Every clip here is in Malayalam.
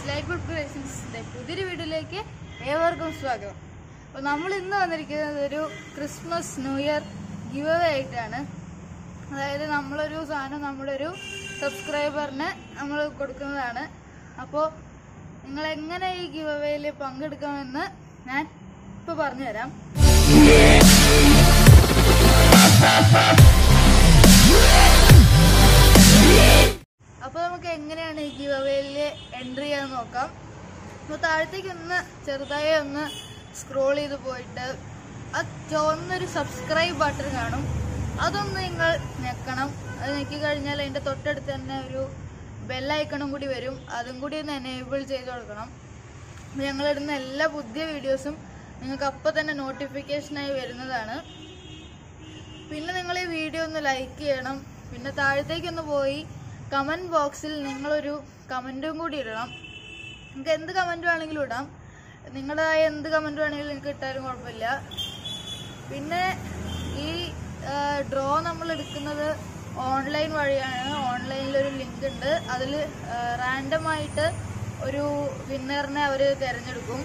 ലൈഫ് ഗുഡ് ക്രിയേഷൻസിന്റെ പുതിയൊരു വീഡിയോയിലേക്ക് ഏവർക്കും സ്വാഗതം അപ്പോൾ നമ്മൾ ഇന്ന് വന്നിരിക്കുന്നത് ഒരു Christmas new year give away ആയിട്ടാണ് അതായത് നമ്മളൊരു സാധനം നമ്മുടെ ഒരു സബ്സ്ക്രൈബറിന് നമ്മൾ കൊടുക്കുന്നതാണ് അപ്പോൾ നിങ്ങൾ എങ്ങനെ ഈ ഗിവ് അവേയിൽ പങ്കെടുക്കാമെന്ന് ഞാൻ ഇപ്പോൾ പറഞ്ഞുതരാം അപ്പോൾ നമുക്ക് എങ്ങനെയാണ് ഈ ഗിവ് അവേയിൽ എൻട്രി ചെയ്യാൻ നോക്കാം അപ്പോൾ താഴത്തേക്ക് ഒന്ന് ചെറുതായി ഒന്ന് സ്ക്രോൾ ചെയ്ത് പോയിട്ട് ആ ചുവന്നൊരു സബ്സ്ക്രൈബ് ബട്ടൺ കാണും അതൊന്ന് നിങ്ങൾ ഞെക്കണം അത് ഞെക്കി കഴിഞ്ഞാൽ അതിൻ്റെ തൊട്ടടുത്ത് തന്നെ ഒരു ബെല്ലൈക്കണും കൂടി വരും അതും കൂടി ഒന്ന് എനേബിൾ ചെയ്ത് കൊടുക്കണം അപ്പോൾ ഞങ്ങളിടുന്ന എല്ലാ പുതിയ വീഡിയോസും നിങ്ങൾക്ക് അപ്പോൾ തന്നെ നോട്ടിഫിക്കേഷനായി വരുന്നതാണ് പിന്നെ നിങ്ങൾ ഈ വീഡിയോ ഒന്ന് ലൈക്ക് ചെയ്യണം പിന്നെ താഴത്തേക്കൊന്ന് പോയി കമൻറ്റ് ബോക്സിൽ നിങ്ങളൊരു കമൻറ്റും കൂടി ഇടണം നിങ്ങൾക്ക് എന്ത് കമൻറ്റ് വേണമെങ്കിലും ഇടാം നിങ്ങളുടേതായ എന്ത് കമൻറ്റ് വേണമെങ്കിലും നിങ്ങൾക്ക് ഇട്ടാലും കുഴപ്പമില്ല പിന്നെ ഈ ഡ്രോ നമ്മൾ എടുക്കുന്നത് ഓൺലൈൻ വഴിയാണ് ഓൺലൈനിൽ ഒരു ലിങ്ക് ഉണ്ട് അതിൽ റാൻഡമായിട്ട് ഒരു വിന്നറിനെ അവർ തിരഞ്ഞെടുക്കും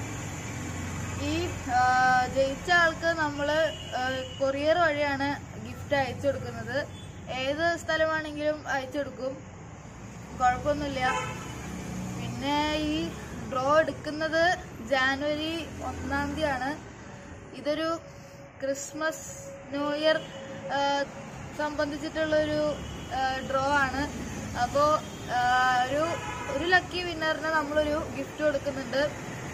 ഈ ആ, ജയിച്ച ആൾക്ക് നമ്മൾ കൊറിയർ വഴിയാണ് ഗിഫ്റ്റ് അയച്ചു കൊടുക്കുന്നത് ഏത് സ്ഥലമാണെങ്കിലും അയച്ചു കൊടുക്കും കുഴപ്പമൊന്നുമില്ല പിന്നെ ഈ ഡ്രോ എടുക്കുന്നത് ജാനുവരി ഒന്നാം തീയതിയാണ് ഇതൊരു ക്രിസ്മസ് ന്യൂ ഇയർ ആ, സംബന്ധിച്ചിട്ടുള്ളൊരു ഡ്രോ ആണ് അപ്പോൾ ഒരു ഒരു ലക്കി വിന്നറിന് നമ്മളൊരു ഗിഫ്റ്റ് കൊടുക്കുന്നുണ്ട്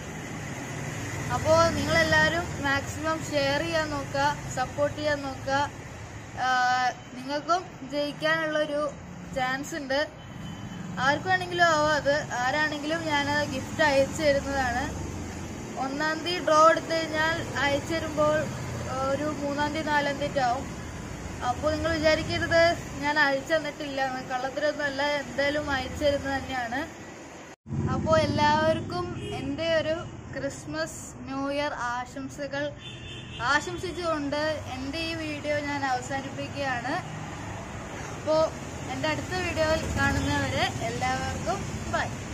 അപ്പോൾ നിങ്ങളെല്ലാവരും മാക്സിമം ഷെയർ ചെയ്യാൻ നോക്കുക സപ്പോർട്ട് ചെയ്യാൻ നോക്കുക ആഹ് നിങ്ങൾക്കും ജയിക്കാനുള്ളൊരു ചാൻസ് ഉണ്ട് ആർക്ക് വേണമെങ്കിലും ആവാം അത് ആരാണെങ്കിലും ഞാനത് ഗിഫ്റ്റ് അയച്ചു തരുന്നതാണ് ഒന്നാം തീയതി ഡ്രോ എടുത്തു കഴിഞ്ഞാൽ അയച്ചു തരുമ്പോൾ ഒരു മൂന്നാം തീയതി നാലാം തീയതി ആവും അപ്പോൾ നിങ്ങൾ വിചാരിക്കരുത് ഞാൻ അയച്ചു തന്നിട്ടില്ല കള്ളത്തിലൊന്നുമല്ല എന്തായാലും അയച്ചു തരുന്നത് തന്നെയാണ് അപ്പോൾ എല്ലാവർക്കും എൻ്റെ ഒരു ക്രിസ്മസ് ന്യൂ ഇയർ ആശംസകൾ ആശംസിച്ചുകൊണ്ട് എൻ്റെ ഈ വീഡിയോ ഞാൻ അവസാനിപ്പിക്കുകയാണ് അപ്പോൾ എൻ്റെ അടുത്ത വീഡിയോയിൽ കാണുന്നവരെ എല്ലാവർക്കും ബൈ